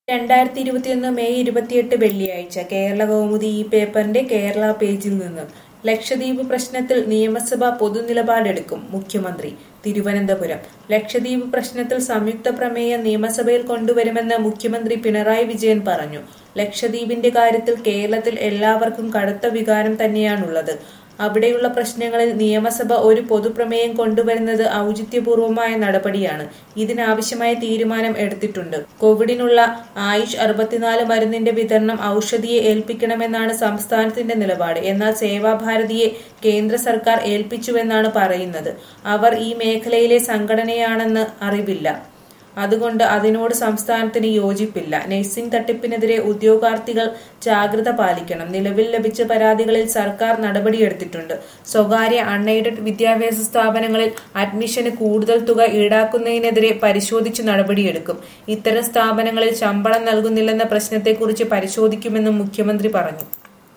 രണ്ടായിരത്തി ഇരുപത്തിയൊന്ന് മെയ് ഇരുപത്തിയെട്ട് വെള്ളിയാഴ്ച കേരള കൗമുദി ഈ പേപ്പറിന്റെ കേരള പേജിൽ നിന്ന് ലക്ഷദ്വീപ് പ്രശ്നത്തിൽ നിയമസഭ പൊതുനിലപാടെടുക്കും മുഖ്യമന്ത്രി തിരുവനന്തപുരം ലക്ഷദ്വീപ് പ്രശ്നത്തിൽ സംയുക്ത പ്രമേയം നിയമസഭയിൽ കൊണ്ടുവരുമെന്ന് മുഖ്യമന്ത്രി പിണറായി വിജയൻ പറഞ്ഞു ലക്ഷദ്വീപിന്റെ കാര്യത്തിൽ കേരളത്തിൽ എല്ലാവർക്കും കടുത്ത വികാരം തന്നെയാണുള്ളത് അവിടെയുള്ള പ്രശ്നങ്ങളിൽ നിയമസഭ ഒരു പൊതുപ്രമേയം കൊണ്ടുവരുന്നത് ഔചിത്യപൂർവമായ നടപടിയാണ് ഇതിനാവശ്യമായ തീരുമാനം എടുത്തിട്ടുണ്ട് കോവിഡിനുള്ള ആയുഷ് അറുപത്തിനാല് മരുന്നിന്റെ വിതരണം ഔഷധിയെ ഏൽപ്പിക്കണമെന്നാണ് സംസ്ഥാനത്തിന്റെ നിലപാട് എന്നാൽ സേവാഭാരതിയെ കേന്ദ്ര സർക്കാർ ഏൽപ്പിച്ചുവെന്നാണ് പറയുന്നത് അവർ ഈ മേഖലയിലെ സംഘടനയാണെന്ന് അറിവില്ല അതുകൊണ്ട് അതിനോട് സംസ്ഥാനത്തിന് യോജിപ്പില്ല നഴ്സിംഗ് തട്ടിപ്പിനെതിരെ ഉദ്യോഗാർത്ഥികൾ ജാഗ്രത പാലിക്കണം നിലവിൽ ലഭിച്ച പരാതികളിൽ സർക്കാർ നടപടിയെടുത്തിട്ടുണ്ട് സ്വകാര്യ അൺഎയ്ഡഡ് വിദ്യാഭ്യാസ സ്ഥാപനങ്ങളിൽ അഡ്മിഷന് കൂടുതൽ തുക ഈടാക്കുന്നതിനെതിരെ പരിശോധിച്ച് നടപടിയെടുക്കും ഇത്തരം സ്ഥാപനങ്ങളിൽ ശമ്പളം നൽകുന്നില്ലെന്ന പ്രശ്നത്തെക്കുറിച്ച് പരിശോധിക്കുമെന്നും മുഖ്യമന്ത്രി പറഞ്ഞു